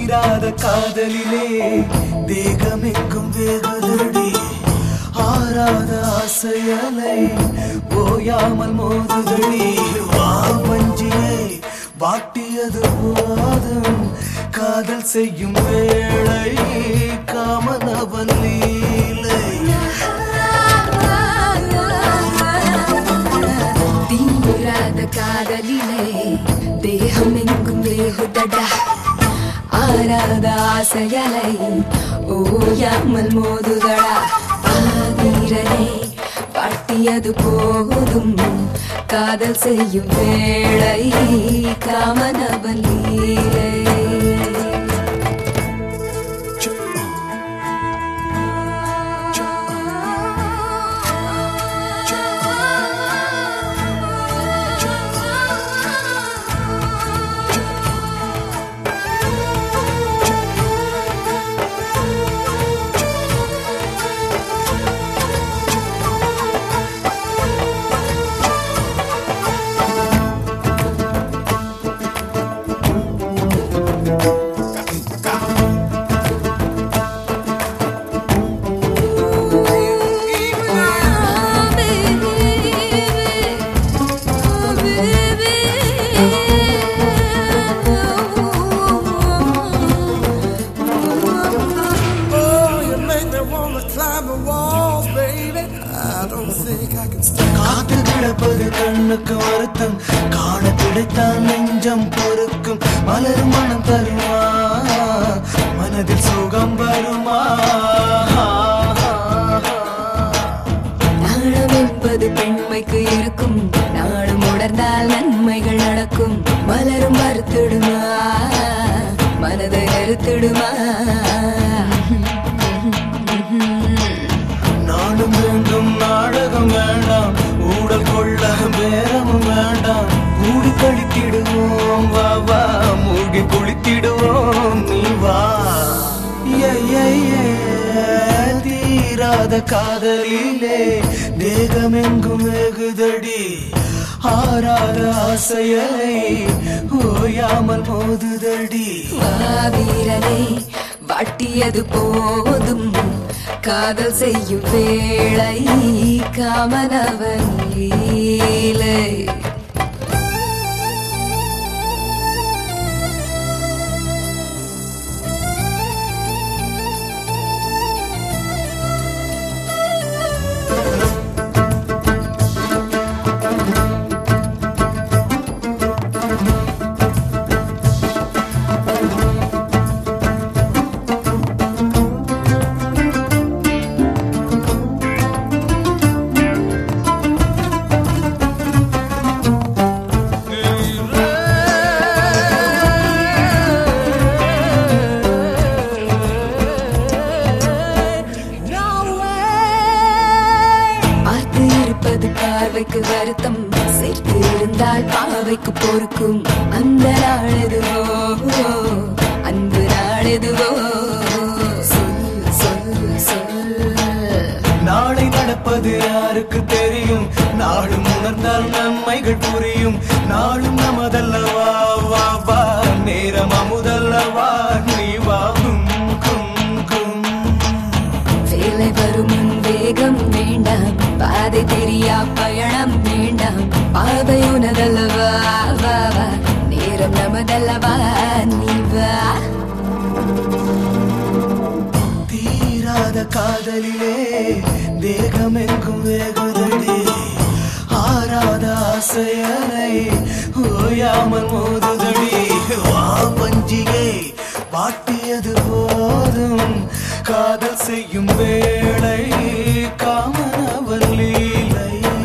தீராத காதலிலே தேகமெங்கும் வேகுதடி ஆறாத ஆசையலை ஓயாமல் மோதுதடி வா வஞ்சியை வாட்டியது போதும் காதல் செய்யும் வேளை காமனவன் லீலை தீராத காதலிலே தேகம் எங்கும் வேகுதடா ஆராத ஆசையலை ஓயாமல் மோதுதடா ஆதீரனே பாட்டியது போதும் காதல் செய்யும் வேளை காமனவன் லீலை Oh, you make me wanna climb the walls, baby. I don't think I can stop. காத்து கிடப்பது கண்ணுக்கு வருத்தம் காண கிடைத்தால் நெஞ்சம் பொறுக்கும் மலர் மனம் தருமா மனதில் சுகம் வருமா நாணம் என்பது பெண்மைக்கு இருக்கும் நாளும் உணர்ந்தால் நன்மைகள் நடக்கும் மலரும் மறுத்திடுமா மனதை நிறுத்திடுமா நானும் வேண்டும் நாடகம் வேண்டாம் ஊடல் கொள்ள பேரமும் வேண்டாம் கூடி கழித்திடுவோம் வா வா மூழ்கி குளித்திடுவோம் நீ வா ஏ, ஏ, ஏ, தீராத காதலிலே தேகமெங்கும் வெகுதடி ஆறாத ஆசையலை ஓயாமல் மோதுதடி வீரனை வாட்டியது போதும் காதல் செய்யும் வேளை காமனவன் லீலை பார்த்து இருப்பது பார்வைக்கு வருத்தம் சேர்த்து இருந்தால் பாவைக்கு பொறுக்கும் அந்த நாள் எதுவோ அன்பு நாள் எதுவோ சொல் சொல் சொல் நாளை நடப்பது யாருக்கு தெரியும் நாளும் உணர்ந்தால் நன்மைகள் புரியும் நாளும் நமதல்லவா வா வா நேரம் அமுதல்லவா நீ வா கும் கும் கும் வேலை வரும் முன் வேகம் வேண்டாம் பாதை தெரியா பயணம் வேண்டாம் பாதை உனதல்லவா வா வா நேரம் நமதல்லவா நீ வா தீராத காதலிலே தேகமெங்கும் வேகுதடி ஆறாத ஆசையலை ஓயாமல் மோதுதடி வா பஞ்சிகை வாட்டியது போதும் காதல் செய்யும் வேளை காமனவன் லீலை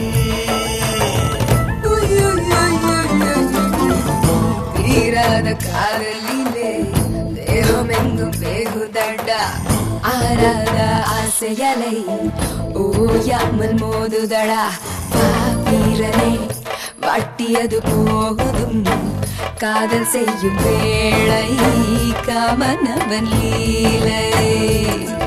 தீராத காதலிலே தேகம் எங்கும் வேகுதடா ஆராத ஆசையலை ஓயாமல் மோதுதடா வீரனை வாட்டியது போதும் காதல் செய்யும் வேளை காமனவன் லீலை